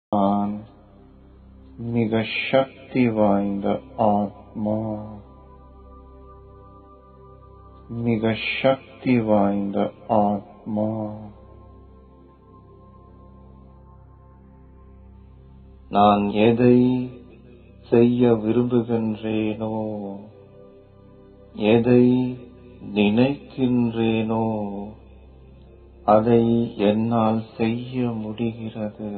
நான் மிக சக்தி வாய்ந்த ஆத்மா மிக சக்தி வாய்ந்த ஆத்மா நான் எதை செய்ய விரும்புகின்றேனோ எதை நினைக்கின்றேனோ அதை என்னால் செய்ய முடிகிறது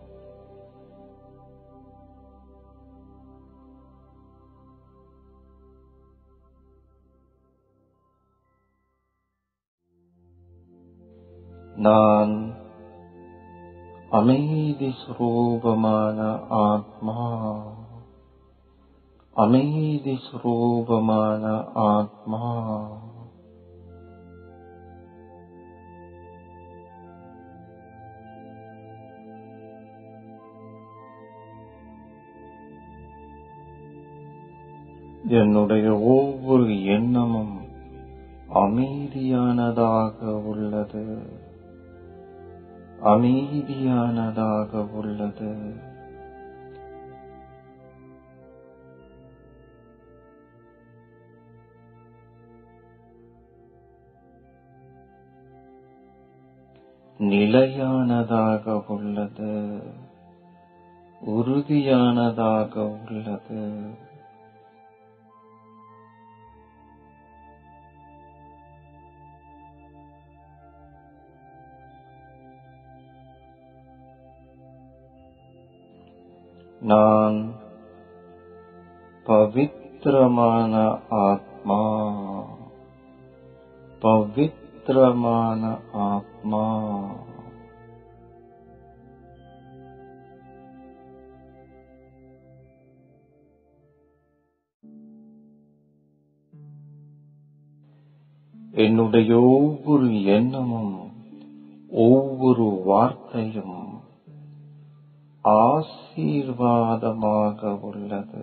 நான் அமைதி சுரூபமான ஆத்மா அமைதி சுரூபமான ஆத்மா என்னுடைய ஒவ்வொரு எண்ணமும் அமைதியானதாக உள்ளது அமைதியானதாக உள்ளது நிலையானதாக உள்ளது உறுதியானதாக உள்ளது நான் பவித்திரமான ஆத்மா பவித்திரமான ஆத்மா என்னுடைய ஒவ்வொரு எண்ணமும் ஒவ்வொரு வார்த்தையும் ஆசீர்வாதமாக உள்ளது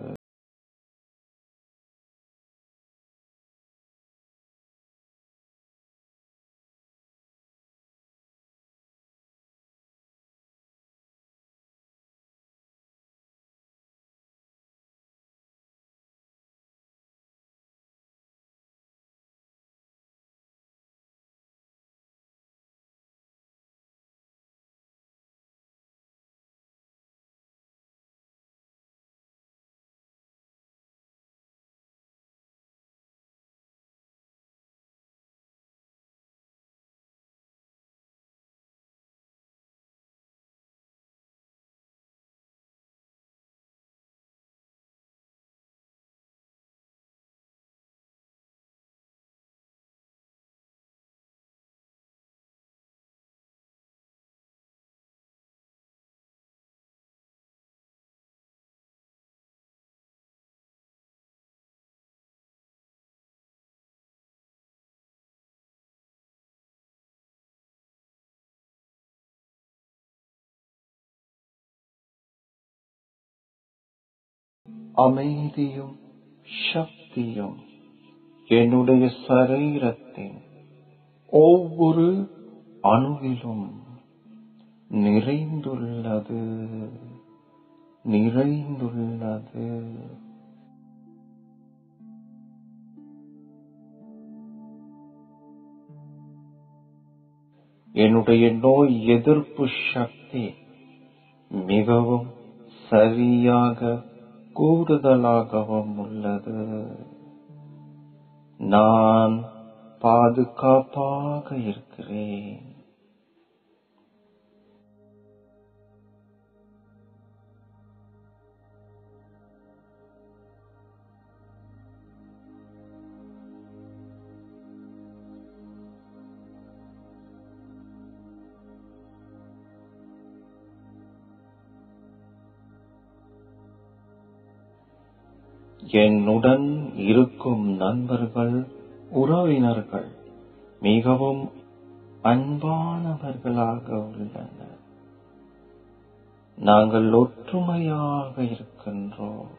அமைதியும் சக்தியும் என்னுடைய சரீரத்தின் ஒவ்வொரு அணுவிலும் நிறைந்துள்ளது நிறைந்துள்ளது என்னுடைய நோய் எதிர்ப்பு சக்தி மிகவும் சரியாக கூடுதலாகவும் உள்ளது நான் பாதுகாப்பாக இருக்கிறேன் என்னுடன் இருக்கும் நண்பர்கள் உறவினர்கள் மிகவும் அன்பானவர்களாக உள்ளனர் நாங்கள் ஒற்றுமையாக இருக்கின்றோம்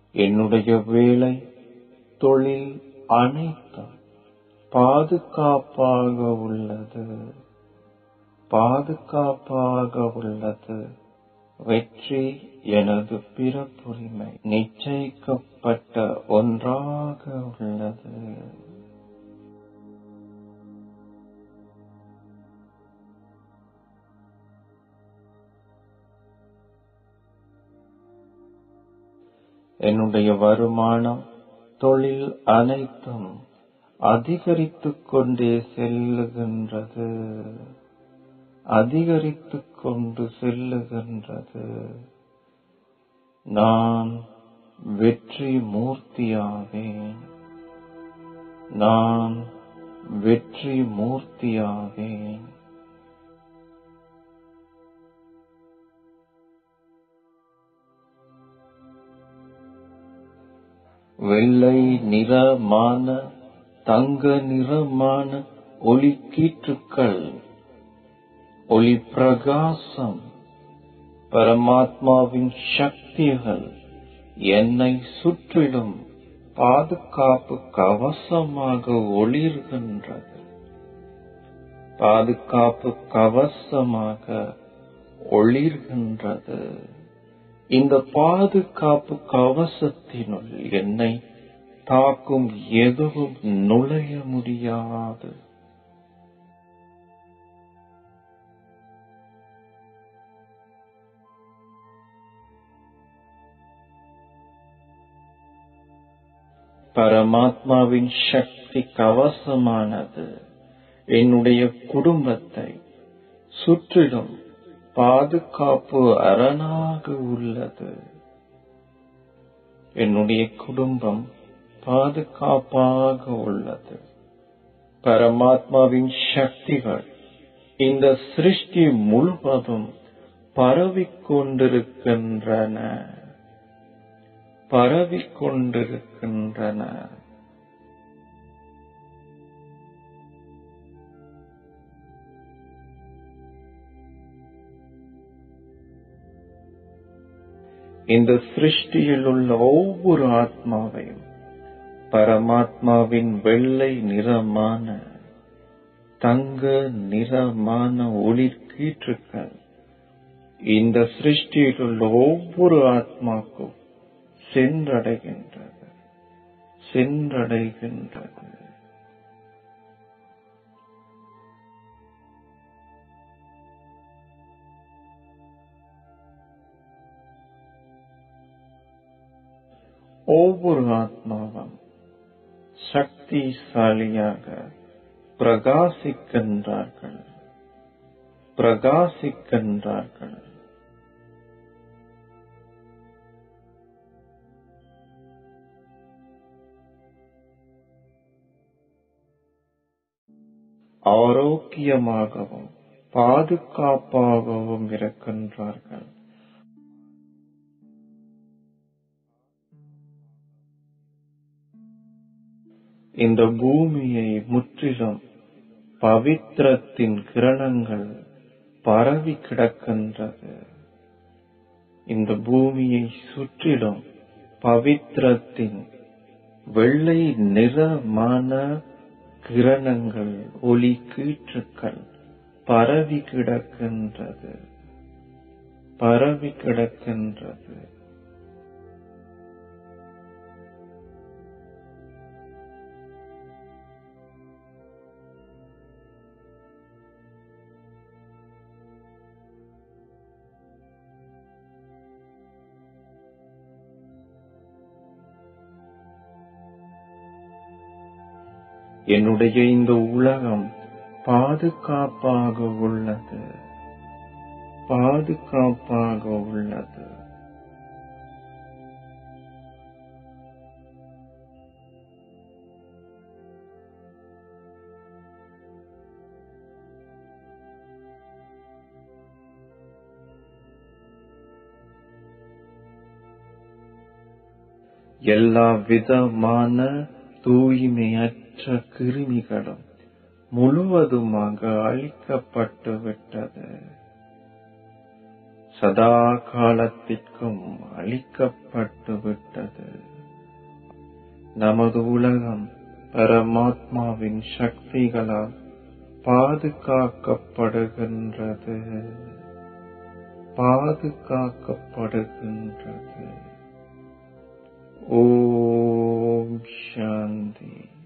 என்னுடைய வேலை தொழில் அனைத்தும் பாதுகாப்பாக உள்ளது பாதுகாப்பாக உள்ளது வெற்றி எனது பிறப்புரிமை நிச்சயிக்கப்பட்ட ஒன்றாக உள்ளது என்னுடைய வருமானம் தொழில் அனைத்தும் அதிகரித்துக் கொண்டே செல்லுகின்றது அதிகரித்துக் கொண்டு செல்லுகின்றது நான் வெற்றி மூர்த்தியாவேன் நான் வெற்றி மூர்த்தியாவேன் வெள்ளை நிறமான தங்க நிறமான ஒளிக்கீற்றுக்கள் ஒளி பிரகாசம் பரமாத்மாவின் சக்திகள் என்னை சுற்றிலும் பாதுகாப்பு கவசமாக ஒளிர்கின்றது பாதுகாப்பு கவசமாக ஒளிர்கின்றது இந்த பாதுகாப்பு கவசத்தினுள் என்னை தாக்கும் எதுவும் நுழைய முடியாது பரமாத்மாவின் சக்தி கவசமானது என்னுடைய குடும்பத்தை சுற்றிலும் பாதுகாப்பு அரணாக உள்ளது என்னுடைய குடும்பம் பாதுகாப்பாக உள்ளது பரமாத்மாவின் சக்திகள் இந்த சிருஷ்டி முழுவதும் பரவிக்கொண்டிருக்கின்றன பரவிக்கொண்டிருக்கின்றன இந்த சிருஷ்டியில் உள்ள ஒவ்வொரு ஆத்மாவையும் பரமாத்மாவின் வெள்ளை நிறமான தங்க நிறமான ஒளிர்கீற்றுக்கள் இந்த சிருஷ்டியில் உள்ள ஒவ்வொரு ஆத்மாக்கும் சென்றடைகின்றது சென்றடைகின்றது ஒவ்வொரு ஆத்மாவும் சக்திசாலியாக பிரகாசிக்கின்றார்கள் பிரகாசிக்கின்றார்கள் ஆரோக்கியமாகவும் பாதுகாப்பாகவும் இருக்கின்றார்கள் இந்த பூமியை முற்றிலும் பவித்திரத்தின் கிரணங்கள் பரவி கிடக்கின்றது இந்த பூமியை சுற்றிலும் பவித்திரத்தின் வெள்ளை நிறமான கிரணங்கள் ஒளி கீற்றுக்கள் பரவி கிடக்கின்றது பரவி கிடக்கின்றது என்னுடைய இந்த உலகம் பாதுகாப்பாக உள்ளது பாதுகாப்பாக உள்ளது எல்லா விதமான தூய்மையற்ற கிருமிகளும் முழுவதுமாக அழிக்கப்பட்டு விட்டது சதா காலத்திற்கும் அளிக்கப்பட்டு விட்டது நமது உலகம் பரமாத்மாவின் சக்திகளால் பாதுகாக்கப்படுகின்றது பாதுகாக்கப்படுகின்றது ஓம் சாந்தி